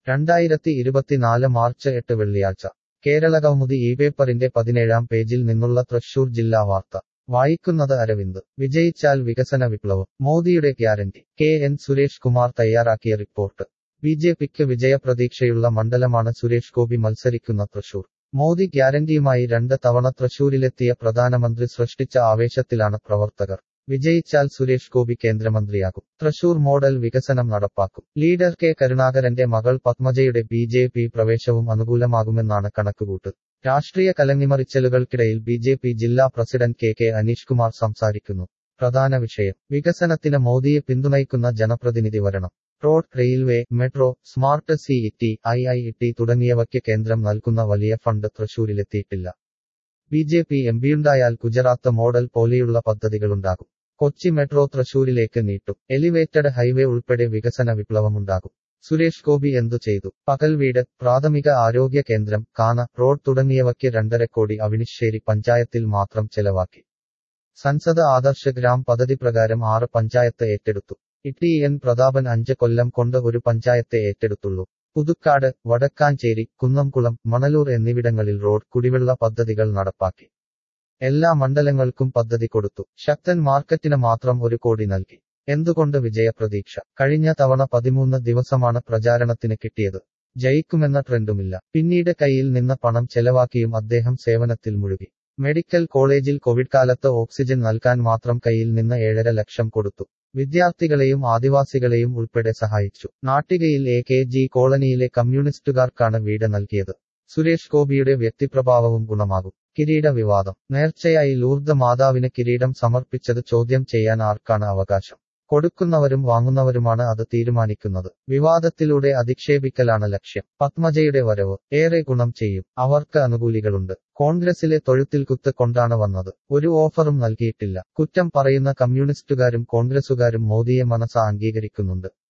രണ്ടായിരത്തി ഇരുപത്തിനാല് മാർച്ച് എട്ട് വെള്ളിയാഴ്ച കേരളകൗമുദി ഈ പേപ്പറിന്റെ പതിനേഴാം പേജിൽ നിന്നുള്ള തൃശൂർ ജില്ലാ വാർത്ത വായിക്കുന്നത് അരവിന്ദ് വിജയിച്ചാൽ വികസന വിപ്ലവം മോദിയുടെ guarantee K N Suresh Kumar തയ്യാറാക്കിയ റിപ്പോർട്ട് ബി ജെ പിക്ക് വിജയപ്രതീക്ഷയുള്ള മണ്ഡലമാണ് സുരേഷ് ഗോപി മത്സരിക്കുന്ന തൃശൂർ മോദി ഗ്യാരണ്ടിയുമായി രണ്ട് തവണ തൃശൂരിലെത്തിയ പ്രധാനമന്ത്രി സൃഷ്ടിച്ച ആവേശത്തിലാണ് പ്രവർത്തകർ വിജയിച്ചാൽ സുരേഷ് ഗോപി കേന്ദ്രമന്ത്രിയാകും തൃശൂർ മോഡൽ വികസനം നടപ്പാക്കും ലീഡർ കെ കരുണാകരന്റെ മകൾ പത്മജയുടെ ബി ജെ പി പ്രവേശവും അനുകൂലമാകുമെന്നാണ് കണക്കുകൂട്ട് രാഷ്ട്രീയ കലങ്ങിമറിച്ചലുകൾക്കിടയിൽ ബി ജെ പി ജില്ലാ president K K Aneesh Kumar സംസാരിക്കുന്നു പ്രധാന വിഷയം വികസനത്തിന് മോദിയെ പിന്തുണയ്ക്കുന്ന ജനപ്രതിനിധി വരണം road railway metro smart C T I I T തുടങ്ങിയവയ്ക്ക് കേന്ദ്രം നൽകുന്ന വലിയ ഫണ്ട് തൃശൂരിലെത്തിയിട്ടില്ല ബി ജെ പി എംപിയുണ്ടായാൽ ഗുജറാത്ത് മോഡൽ പോലെയുള്ള പദ്ധതികളുണ്ടാകും കൊച്ചി മെട്രോ തൃശൂരിലേക്ക് നീട്ടും എലിവേറ്റഡ് ഹൈവേ ഉൾപ്പെടെ വികസന വിപ്ലവമുണ്ടാകും സുരേഷ് ഗോപി എന്തു ചെയ്തു പകൽ വീട് പ്രാഥമിക ആരോഗ്യ കേന്ദ്രം കാന റോഡ് തുടങ്ങിയവയ്ക്ക് രണ്ടര കോടി അവിനിശ്ശേരി പഞ്ചായത്തിൽ മാത്രം ചെലവാക്കി സൻസദ് ആദർശ ഗ്രാം പദ്ധതി പ്രകാരം ആറ് പഞ്ചായത്ത് ഏറ്റെടുത്തു ഇട്ടി എൻ പ്രതാപൻ അഞ്ച് കൊല്ലം കൊണ്ട് ഒരു പഞ്ചായത്തെ ഏറ്റെടുത്തുള്ളൂ പുതുക്കാട് വടക്കാഞ്ചേരി കുന്നംകുളം മണലൂർ എന്നിവിടങ്ങളിൽ റോഡ് കുടിവെള്ള പദ്ധതികൾ നടപ്പാക്കി എല്ലാ മണ്ഡലങ്ങൾക്കും പദ്ധതി കൊടുത്തു ശക്തൻ മാർക്കറ്റിന് മാത്രം ഒരു കോടി നൽകി എന്തുകൊണ്ട് വിജയപ്രതീക്ഷ കഴിഞ്ഞ തവണ പതിമൂന്ന് ദിവസമാണ് പ്രചാരണത്തിന് കിട്ടിയത് ജയിക്കുമെന്ന ട്രെൻഡുമില്ല പിന്നീട് കയ്യിൽ നിന്ന് പണം ചെലവാക്കിയും അദ്ദേഹം സേവനത്തിൽ മുഴുകി മെഡിക്കൽ കോളേജിൽ കോവിഡ് കാലത്ത് ഓക്സിജൻ നൽകാൻ മാത്രം കയ്യിൽ നിന്ന് ഏഴര ലക്ഷം കൊടുത്തു വിദ്യാർത്ഥികളെയും ആദിവാസികളെയും ഉൾപ്പെടെ സഹായിച്ചു നാട്ടികയിൽ എ കെ ജി കോളനിയിലെ കമ്മ്യൂണിസ്റ്റുകാർക്കാണ് വീട് നൽകിയത് സുരേഷ് ഗോപിയുടെ വ്യക്തിപ്രഭാവവും ഗുണമാകും കിരീട വിവാദം നേർച്ചയായി ലൂർദ് മാതാവിന് കിരീടം സമർപ്പിച്ചത് ചോദ്യം ചെയ്യാൻ ആർക്കാണ് അവകാശം കൊടുക്കുന്നവരും വാങ്ങുന്നവരുമാണ് അത് തീരുമാനിക്കുന്നത് വിവാദത്തിലൂടെ അധിക്ഷേപിക്കലാണ് ലക്ഷ്യം പത്മജയുടെ വരവ് ഏറെ ഗുണം ചെയ്യും അവർക്ക് അനുകൂലികളുണ്ട് കോൺഗ്രസിലെ തൊഴുത്തിൽ കുത്ത് കൊണ്ടാണ് വന്നത് ഒരു ഓഫറും നൽകിയിട്ടില്ല കുറ്റം പറയുന്ന കമ്മ്യൂണിസ്റ്റുകാരും കോൺഗ്രസുകാരും മോദിയെ മനസ്സ അംഗീകരിക്കുന്നുണ്ട്